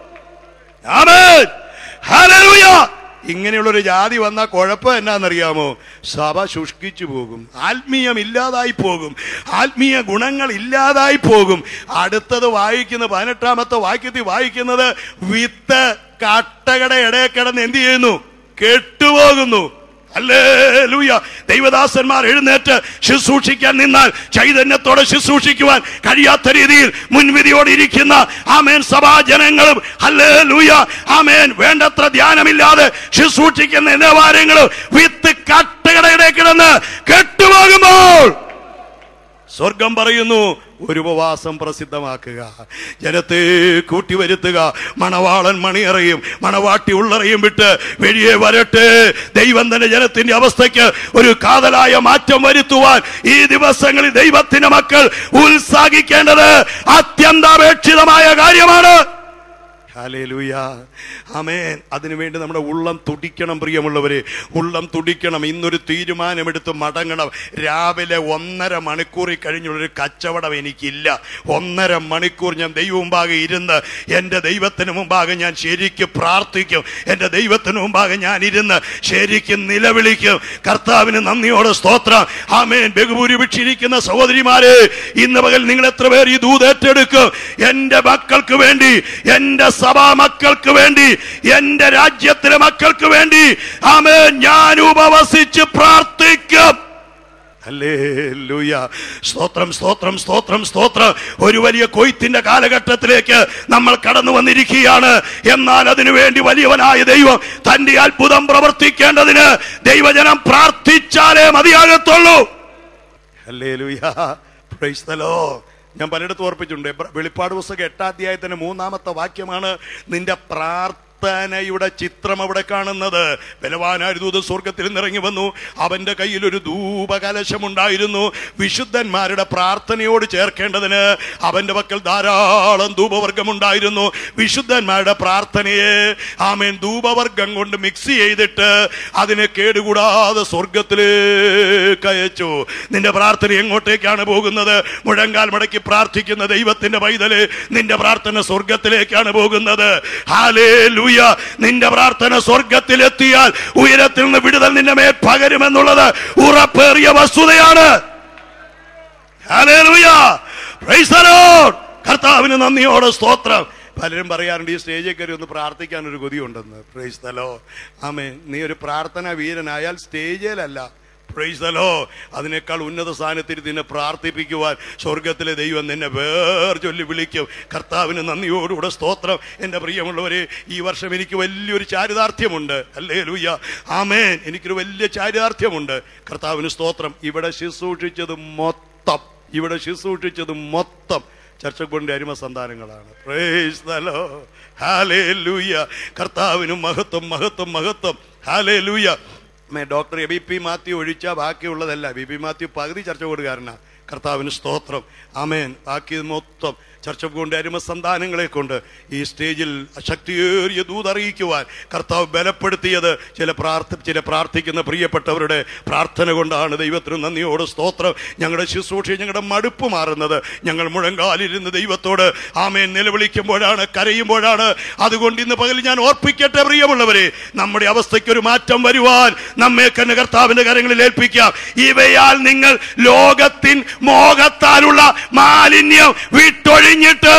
S1: ആമേൻ. ഹല്ലേലൂയ. ഇങ്ങനെയുള്ളൊരു ജാതി വന്ന കുഴപ്പം എന്നാണെന്നറിയാമോ സഭ ശുഷ്കിച്ചു പോകും ആത്മീയം ഇല്ലാതായി പോകും ആത്മീയ ഗുണങ്ങൾ ഇല്ലാതായി പോകും അടുത്തത് വായിക്കുന്ന പതിനെട്ടാമത്തെ വാക്യത്തിൽ വായിക്കുന്നത് വിത്ത് കട്ടകടെ ഇടയിൽ കിടന്ന് എന്ത് ചെയ്യുന്നു കെട്ടുപോകുന്നു ഹല്ലേലൂയ ദൈവദാസന്മാർ എഴുന്നേറ്റ് ശുശ്രൂഷിക്കാൻ നിന്നാൽ ചൈതന്യത്തോടെ ശുശ്രൂഷിക്കുവാൻ കഴിയാത്ത രീതിയിൽ മുൻവിധിയോടെ ഇരിക്കുന്ന ആമേൻ സഭാജനങ്ങളും ഹല്ലേലൂയ ആമേൻ വേണ്ടത്ര ധ്യാനമില്ലാതെ ശുശ്രൂഷിക്കുന്ന നിലവാരങ്ങളും വിത്ത് കട്ടകടയുടെ കിടന്ന് കെട്ടുപോകുമ്പോൾ സ്വർഗം പറയുന്നു ഒരു ഉപവാസം പ്രസിദ്ധമാക്കുക ജനത്തെ കൂട്ടിവരുത്തുക മണവാളൻ മണിയറയും മണവാട്ടി ഉള്ളറയും വിട്ട് വെളിയെ വരട്ടെ ദൈവം തന്നെ ജനത്തിന്റെ അവസ്ഥയ്ക്ക് ഒരു കാതലായ മാറ്റം വരുത്തുവാൻ ഈ ദിവസങ്ങളിൽ ദൈവത്തിന്റെ മക്കൾ ഉത്സാഹിക്കേണ്ടത് അത്യന്താപേക്ഷിതമായ കാര്യമാണ് ഹല്ലേലൂയ ആമേൻ അതിനുവേണ്ടി നമ്മുടെ ഉള്ളം തുടിക്കണം പ്രിയമുള്ളവരെ ഉള്ളം തുടിക്കണം ഇന്നൊരു തീരുമാനമെടുത്ത് മടങ്ങണം രാവിലെ ഒന്നര മണിക്കൂറിൽ കഴിഞ്ഞുള്ളൊരു കച്ചവടം എനിക്കില്ല ഒന്നര മണിക്കൂർ ഞാൻ ദൈവം മുമ്പാകെ ഇരുന്ന് എൻ്റെ ദൈവത്തിന് മുമ്പാകെ ഞാൻ ശരിക്കും പ്രാർത്ഥിക്കും എൻ്റെ ദൈവത്തിന് മുമ്പാകെ ഞാൻ ഇരുന്ന് ശരിക്കും നിലവിളിക്കും കർത്താവിന് നന്ദിയോടെ സ്തോത്രം ആമേൻ ബഹുഭൂരിപക്ഷിരിക്കുന്ന സഹോദരിമാരെ ഇന്ന് പകൽ നിങ്ങൾ എത്ര പേർ ഈ ദൂതേറ്റെടുക്കും എൻ്റെ മക്കൾക്ക് വേണ്ടി എൻ്റെ സഭാ മക്കൾക്ക് വേണ്ടി എൻ്റെ രാജ്യത്തിലെ മക്കൾക്ക് വേണ്ടി ആമേൻ ഞാൻ ഉപവസിച്ച് പ്രാർത്ഥിക്കും ഹല്ലേലൂയ. സ്തോത്രം സ്തോത്രം സ്തോത്രം സ്തോത്രം ഒരു വലിയ കൊയ്ത്തിന്റെ കാലഘട്ടത്തിലേക്ക് നമ്മൾ കടന്നു വന്നിരിക്കുകയാണ് എന്നാൽ അതിനുവേണ്ടി വലിയവനായ ദൈവം തന്റെ അത്ഭുതം പ്രവർത്തിക്കേണ്ടതിന് ദൈവജനം പ്രാർത്ഥിച്ചാലേ മതിയാകത്തുള്ളൂ ഹല്ലേലൂയ. Praise the Lord. ഞാൻ പലയിടത്തും ഓർപ്പിച്ചിട്ടുണ്ട് എബ്ര- വെളിപ്പാട് പുസ്തകം എട്ടാം അധ്യായത്തിന്റെ മൂന്നാമത്തെ വാക്യമാണ് നിന്റെ പ്രാർത്ഥനയുടെ ചിത്രം അവിടെ കാണുന്നത് ബലവാനായ ദൂത് സ്വർഗത്തിൽ നിന്നിറങ്ങി വന്നു അവന്റെ കയ്യിൽ ഒരു ധൂപകലശമുണ്ടായിരുന്നു വിശുദ്ധന്മാരുടെ പ്രാർത്ഥനയോട് ചേർക്കേണ്ടതിന് അവന്റെ പക്കൽ ധാരാളം ധൂപവർഗമുണ്ടായിരുന്നു വിശുദ്ധന്മാരുടെ പ്രാർത്ഥനയെ ആമേൻ ധൂപവർഗം കൊണ്ട് മിക്സ് ചെയ്തിട്ട് അതിനെ കേടുകൂടാതെ സ്വർഗത്തിലേക്ക് അയച്ചു നിന്റെ പ്രാർത്ഥന എങ്ങോട്ടേക്കാണ് പോകുന്നത് മുഴങ്കാൽ മടക്കി പ്രാർത്ഥിക്കുന്ന ദൈവത്തിന്റെ പൈതല് നിന്റെ പ്രാർത്ഥന സ്വർഗത്തിലേക്കാണ് പോകുന്നത് ഹാലേ ലൂയ നിന്റെ പ്രാർത്ഥന സ്വർഗത്തിലെത്തിയാൽ ഉയരത്തിൽ നിന്ന് വിടുതൽ നിന്റെ മേൽ പകരുമെന്നുള്ളത് ഉറപ്പേറിയ വസ്തുതയാണ് Hallelujah. Praise the Lord. കർത്താവിന് നന്ദിയോടെ സ്തോത്രം പലരും പറയാറുണ്ട് ഈ സ്റ്റേജിൽ കയറി ഒന്ന് പ്രാർത്ഥിക്കാൻ ഒരു കൊതിയുണ്ടെന്ന് പ്രൈസ് തലോ ആമേ നീ ഒരു പ്രാർത്ഥന വീരനായാൽ സ്റ്റേജിലല്ല പ്രൈസ് തലോ അതിനേക്കാൾ ഉന്നത സ്ഥാനത്തിൽ നിന്നെ പ്രാർത്ഥിപ്പിക്കുവാൻ സ്വർഗത്തിലെ ദൈവം നിന്നെ വേർ ചൊല്ലി വിളിക്കും കർത്താവിന് നന്ദിയോടുകൂടെ സ്തോത്രം എൻ്റെ പ്രിയമുള്ളവരെ ഈ വർഷം എനിക്ക് വലിയൊരു ചാരിതാർത്ഥ്യമുണ്ട് അല്ലേ ലൂയ്യ ആമേൻ എനിക്കൊരു വലിയ ചാരിതാർത്ഥ്യമുണ്ട് കർത്താവിന് സ്തോത്രം ഇവിടെ ശുശ്രൂഷിച്ചത് മൊത്തം ഇവിടെ ശുശ്രൂഷിച്ചത് മൊത്തം ചർച്ചക്കൊണ്ടിന്റെ അരിമ സന്താനങ്ങളാണ് Praise the Lord. Hallelujah. കർത്താവിനും മഹത്വം മഹത്വം മഹത്വം hallelujah doctor A B P Mathew ഒഴിച്ച ബാക്കിയുള്ളതല്ല ബി പി മാത്യു പകുതി ചർച്ച കൊടുക്കാരനാ കർത്താവിന് സ്തോത്രം ആമേൻ ബാക്കി മൊത്തം ചർച്ച കൊണ്ട് അരിമ സന്താനങ്ങളെ കൊണ്ട് ഈ സ്റ്റേജിൽ ശക്തിയേറിയ ദൂതറിയിക്കുവാൻ കർത്താവ് ബലപ്പെടുത്തിയത് ചില പ്രാർത്ഥ ചില പ്രാർത്ഥിക്കുന്ന പ്രിയപ്പെട്ടവരുടെ പ്രാർത്ഥന കൊണ്ടാണ് ദൈവത്തിന് നന്ദിയോട് സ്തോത്രം ഞങ്ങളുടെ ശുശ്രൂഷ ഞങ്ങളുടെ മടുപ്പ് മാറുന്നത് ഞങ്ങൾ മുഴങ്കാലിരുന്ന് ദൈവത്തോട് ആമേൻ നിലവിളിക്കുമ്പോഴാണ് കരയുമ്പോഴാണ് അതുകൊണ്ട് ഇന്ന് പകൽ ഞാൻ ഓർപ്പിക്കട്ടെ പ്രിയമുള്ളവരെ നമ്മുടെ അവസ്ഥയ്ക്ക് ഒരു മാറ്റം വരുവാൻ നമ്മെ തന്നെ കർത്താവിന്റെ കരങ്ങളിൽ ഏൽപ്പിക്കാം ഇവയാൽ നിങ്ങൾ ലോകത്തിൻ മോഹത്താലുള്ള മാലിന്യം വിട്ടൊഴിഞ്ഞിട്ട്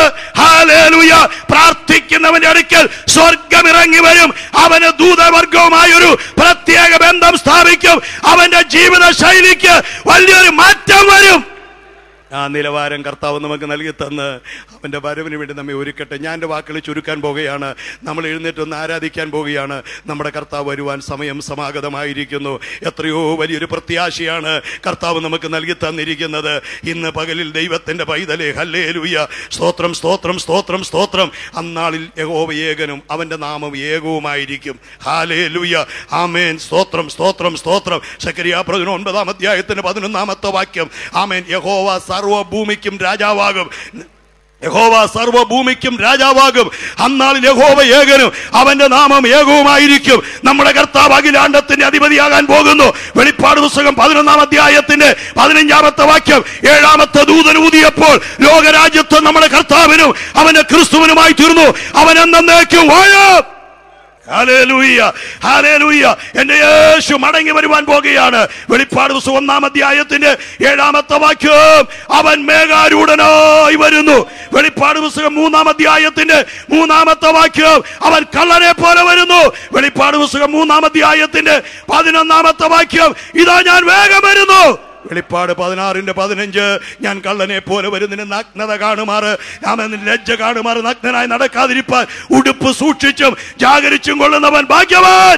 S1: ഹാലേലൂയ പ്രാർത്ഥിക്കുന്നവന്റെ അടുക്കൽ സ്വർഗം ഇറങ്ങി വരും അവന് ദൂതവർഗവുമായ ഒരു പ്രത്യേക ബന്ധം സ്ഥാപിക്കും അവന്റെ ജീവിത ശൈലിക്ക് വലിയൊരു മാറ്റം വരും ആ നിലവാരം കർത്താവ് നമുക്ക് നൽകി തന്ന് അവന്റെ വരവിന് വേണ്ടി നമ്മെ ഒരുക്കട്ടെ ഞാൻ എൻ്റെ വാക്കുകൾ ചുരുക്കാൻ പോകുകയാണ് നമ്മൾ എഴുന്നേറ്റ് ഒന്ന് ആരാധിക്കാൻ പോവുകയാണ് നമ്മുടെ കർത്താവ് വരുവാൻ സമയം സമാഗതമായിരിക്കുന്നു എത്രയോ വലിയൊരു പ്രത്യാശയാണ് കർത്താവ് നമുക്ക് നൽകി തന്നിരിക്കുന്നത് ഇന്ന് പകലിൽ ദൈവത്തിന്റെ പൈതലേ ഹല്ലേ ലൂയ സ്തോത്രം സ്തോത്രം സ്തോത്രം സ്തോത്രം അന്നാളിൽ യഹോവ ഏകനും അവന്റെ നാമം ഏകവുമായിരിക്കും ഹാലേ ലൂയ ആമേൻ സ്തോത്രം സ്തോത്രം സ്തോത്രം ശക്കരിയ പ്രതിന് ഒൻപതാം അധ്യായത്തിന്റെ പതിനൊന്നാമത്തെ വാക്യം ആമേൻ യഹോവ സർവഭൂമിക്കും രാജാവാകും യഹോവ സർവഭൂമിക്കും രാജാവാകും അന്നാളിൽ യഹോവ ഏകനും അവന്റെ നാമം ഏകവുമായിരിക്കും നമ്മുടെ കർത്താവ് അഖിലാണ്ടത്തിന്റെ അധിപതിയാകാൻ പോകുന്നു വെളിപ്പാട് പുസ്തകം പതിനൊന്നാം അധ്യായത്തിന്റെ പതിനഞ്ചാമത്തെ വാക്യം ഏഴാമത്തെ ദൂതൻ ഊതിയപ്പോൾ ലോകരാജ്യത്വം നമ്മുടെ കർത്താവിനും അവന്റെ ക്രിസ്തുവിനുമായി തീർന്നു അവൻ എന്നേക്കും വാഴാം ഹല്ലേലൂയ, ഹല്ലേലൂയ. എന്റെ യേശു മടങ്ങി വരുവാൻ പോകുകയാണ് വെളിപ്പാട് ദിവസം ഒന്നാം അധ്യായത്തിന്റെ ഏഴാമത്തെ വാക്യം അവൻ മേഘാരൂഢനായി വരുന്നു വെളിപ്പാട് പുസ്തകം മൂന്നാം അധ്യായത്തിന്റെ മൂന്നാമത്തെ വാക്യം അവൻ കള്ളനെ പോലെ വരുന്നു വെളിപ്പാട് പുസ്തകം മൂന്നാം അധ്യായത്തിന്റെ പതിനൊന്നാമത്തെ വാക്യം ഇതാ ഞാൻ വേഗം വരുന്നു വെളിപ്പാട് പതിനാറിന്റെ പതിനഞ്ച് ഞാൻ കള്ളനെ പോലെ വരുന്നതിന് നഗ്നത കാണുമാറ് ഞാൻ അതിന് ലജ്ജ കാണുമാറ് നഗ്നനായി നടക്കാതിരിപ്പാൻ ഉടുപ്പ് സൂക്ഷിച്ചും ജാഗരിച്ചും കൊള്ളുന്നവൻ ഭാഗ്യവാൻ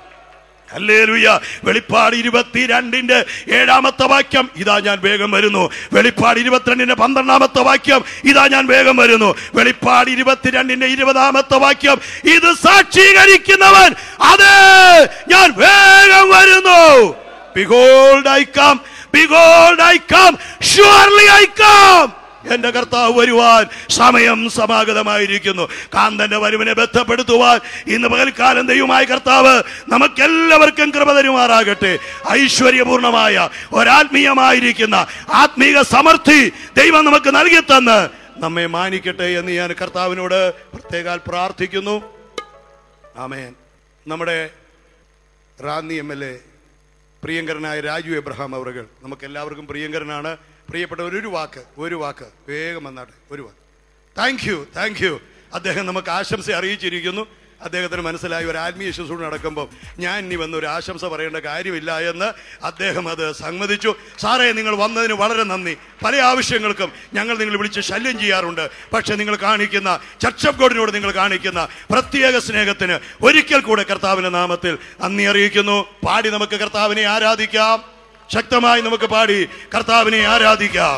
S1: ഹല്ലേലൂയ വെളിപ്പാട് ഇരുപത്തിരണ്ടിന്റെ ഏഴാമത്തെ വാക്യം ഇതാ ഞാൻ വേഗം വരുന്നു വെളിപ്പാട് ഇരുപത്തിരണ്ടിന്റെ പന്ത്രണ്ടാമത്തെ വാക്യം ഇതാ ഞാൻ വേഗം വരുന്നു വെളിപ്പാട് ഇരുപത്തിരണ്ടിന്റെ ഇരുപതാമത്തെ വാക്യം ഇത് സാക്ഷീകരിക്കുന്നവൻ അതെ ഞാൻ വേഗം വരുന്നു Behold, I come. Behold, I come. Surely I come. എന്റെ കർത്താവ് വരുവാൻ സമയം സമാഗതമായിരിക്കുന്നു കാന്തന്റെ വരവിനെ ബന്ധപ്പെടുത്തുവാൻ ഇന്ന് പകൽക്കാലം ദൈവമായ കർത്താവ് നമുക്കെല്ലാവർക്കും കൃപ തരുമാറാകട്ടെ ഐശ്വര്യപൂർണമായ ഒരാത്മീയമായിരിക്കുന്ന ആത്മീക സമൃദ്ധി ദൈവം നമുക്ക് നൽകി തന്ന് നമ്മെ മാനിക്കട്ടെ എന്ന് ഞാൻ കർത്താവിനോട് പ്രത്യേകാൽ പ്രാർത്ഥിക്കുന്നു ആമേൻ നമ്മുടെ റാന്നി എം എൽ എ പ്രിയങ്കരനായ രാജു എബ്രഹാം അവറുകൾ നമുക്ക് എല്ലാവർക്കും പ്രിയങ്കരനാണ് പ്രിയപ്പെട്ടവർ ഒരു വാക്ക് ഒരു വാക്ക് വേഗം വന്നാട്ടെ ഒരു വാക്ക് താങ്ക് യു താങ്ക് യു അദ്ദേഹം നമുക്ക് ആശംസ അറിയിച്ചിരിക്കുന്നു അദ്ദേഹത്തിന് മനസ്സിലായി ഒരു ആത്മീയ ശുശ്രൂഷ നടക്കുമ്പോൾ ഞാൻ ഇനി വന്ന് ഒരു ആശംസ പറയേണ്ട കാര്യമില്ല എന്ന് അദ്ദേഹം അത് സമ്മതിച്ചു സാറേ നിങ്ങൾ വന്നതിന് വളരെ നന്ദി പല ആവശ്യങ്ങൾക്കും ഞങ്ങൾ നിങ്ങൾ വിളിച്ച് ശല്യം ചെയ്യാറുണ്ട് പക്ഷെ നിങ്ങൾ കാണിക്കുന്ന ചർച്ച് ഓഫ് ഗോഡിനോട് നിങ്ങൾ കാണിക്കുന്ന പ്രത്യേക സ്നേഹത്തിന് ഒരിക്കൽ കൂടെ കർത്താവിന്റെ നാമത്തിൽ നന്ദി അറിയിക്കുന്നു പാടി നമുക്ക് കർത്താവിനെ ആരാധിക്കാം ശക്തമായി നമുക്ക് പാടി കർത്താവിനെ ആരാധിക്കാം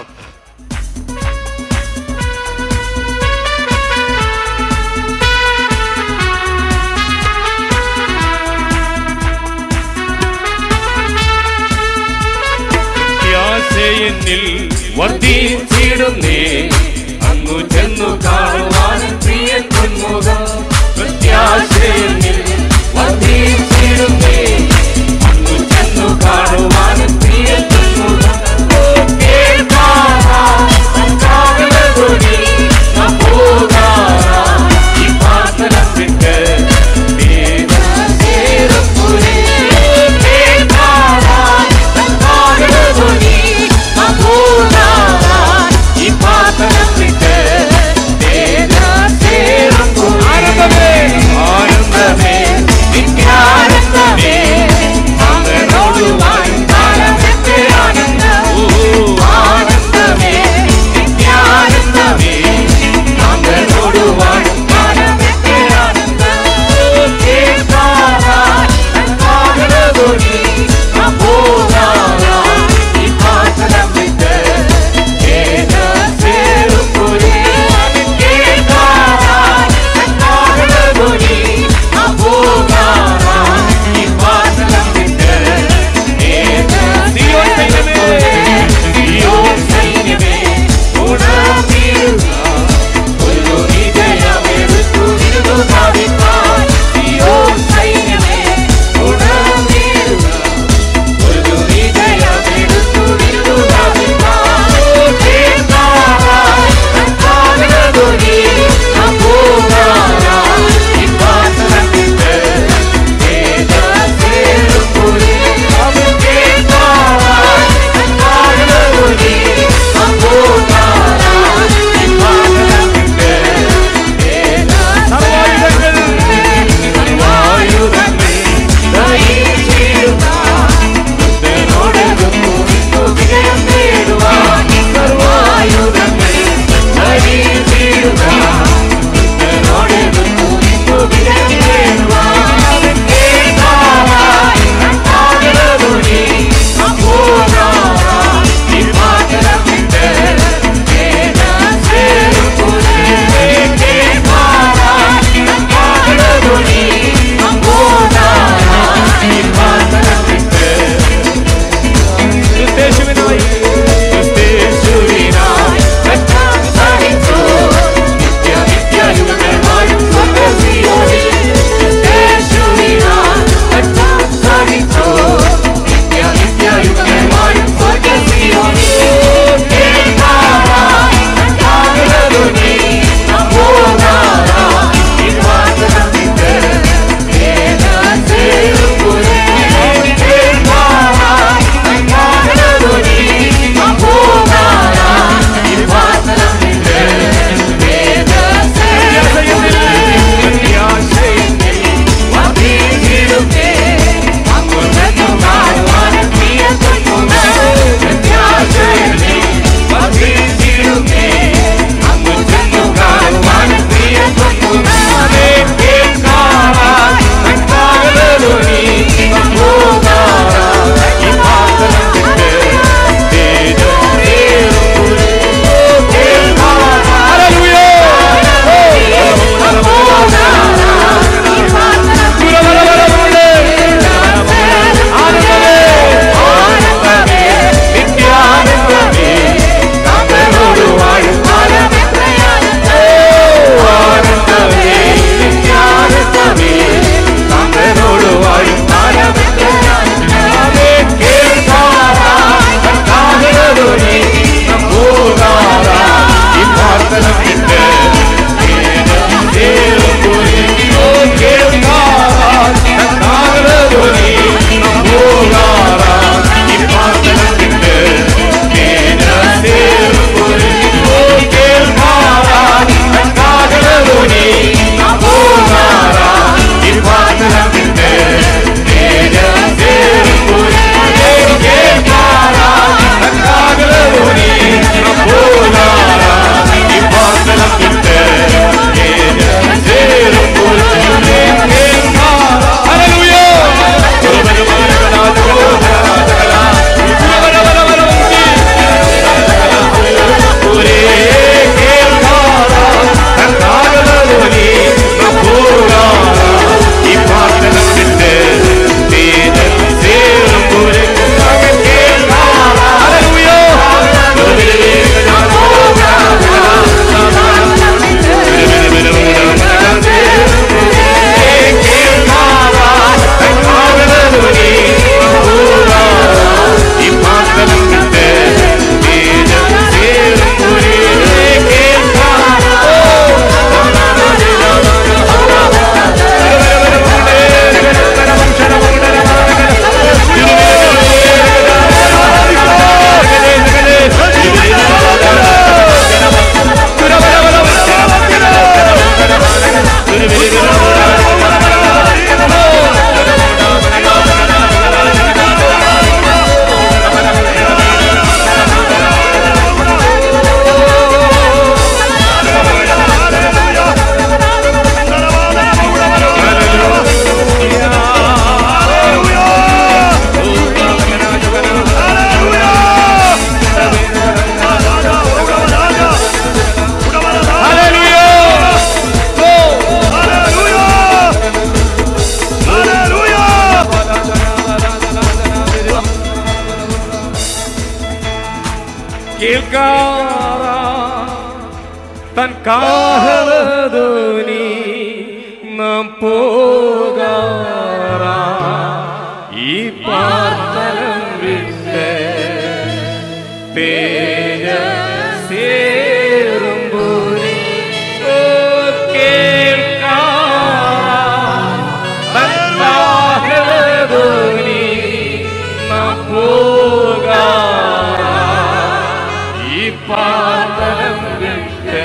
S3: പ്രത്യാശയെന്നിൽ വർദ്ധിച്ചിടുന്നേ അങ്ങു ചെന്നു കാണുവാൻ പ്രിയൻ മുൻമുഖം പ്രത്യാശയെന്നിൽ വർദ്ധിച്ചിടുന്നേ അങ്ങു ചെന്നു കാണുവാൻ പ്രിയൻ മുൻമുഖം ഓ കേൾക്കാറാ കർത്താവിനൊരുടി നാം പോകാറാ ഈ പ്രാർത്ഥന വിട്ട് വേഗം ചേർപ്പുരേ കേൾക്കാറാ കർത്താവിനൊരുടി നാം പോകാറാ ഈ പ്രാർത്ഥന തൻ കാഹളധ്വനി നാം പോകാറാ ഈ പാർത്തലം വിട്ട് തേജസേറുമ്പോഴേ ഓ കേൾക്കാറാ തൻ കാഹളധ്വനി നാം പോകാറാ ഈ പാർത്തലം വിട്ട്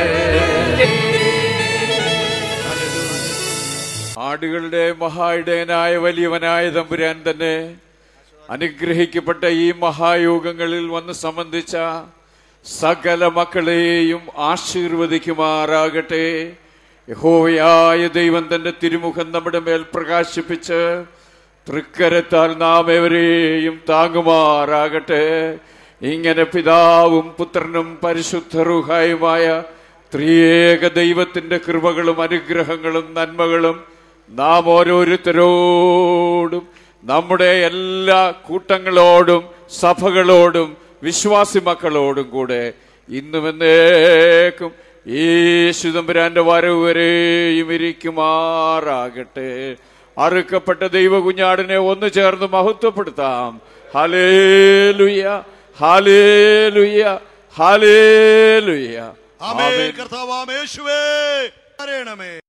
S4: ആടുകളുടെ മഹായിടയനായ വലിയവനായ തമ്പുരാൻ തന്നെ അനുഗ്രഹിക്കപ്പെട്ട ഈ മഹായോഗങ്ങളിൽ വന്ന് സംബന്ധിച്ച സകല മക്കളെയും ആശീർവദിക്കുമാറാകട്ടെ യഹോവയായ ദൈവം തന്റെ തിരുമുഖം നമ്മുടെ മേൽ പ്രകാശിപ്പിച്ച് തൃക്കരത്താൽ നാം എവരെയും താങ്ങുമാറാകട്ടെ ഇങ്ങനെ പിതാവും പുത്രനും പരിശുദ്ധറുഹായുമായ ത്രിയേക ദൈവത്തിന്റെ കൃപകളും അനുഗ്രഹങ്ങളും നന്മകളും നാം ഓരോരുത്തരോടും നമ്മുടെ എല്ലാ കൂട്ടങ്ങളോടും സഭകളോടും വിശ്വാസി മക്കളോടും കൂടെ ഇന്നും എന്നേക്കും യേശുദമ്പുരാന്റെ വരവ് വരെയും ഇരിക്കുമാറാകട്ടെ അറുക്കപ്പെട്ട ദൈവകുഞ്ഞാടിനെ ഒന്ന് ചേർന്ന് മഹത്വപ്പെടുത്താം ഹലേലുയ ഹലേലുയ ഹലേലുയ
S1: ആമേൻ കർത്താവാം യേശുവേ അറിയണമേ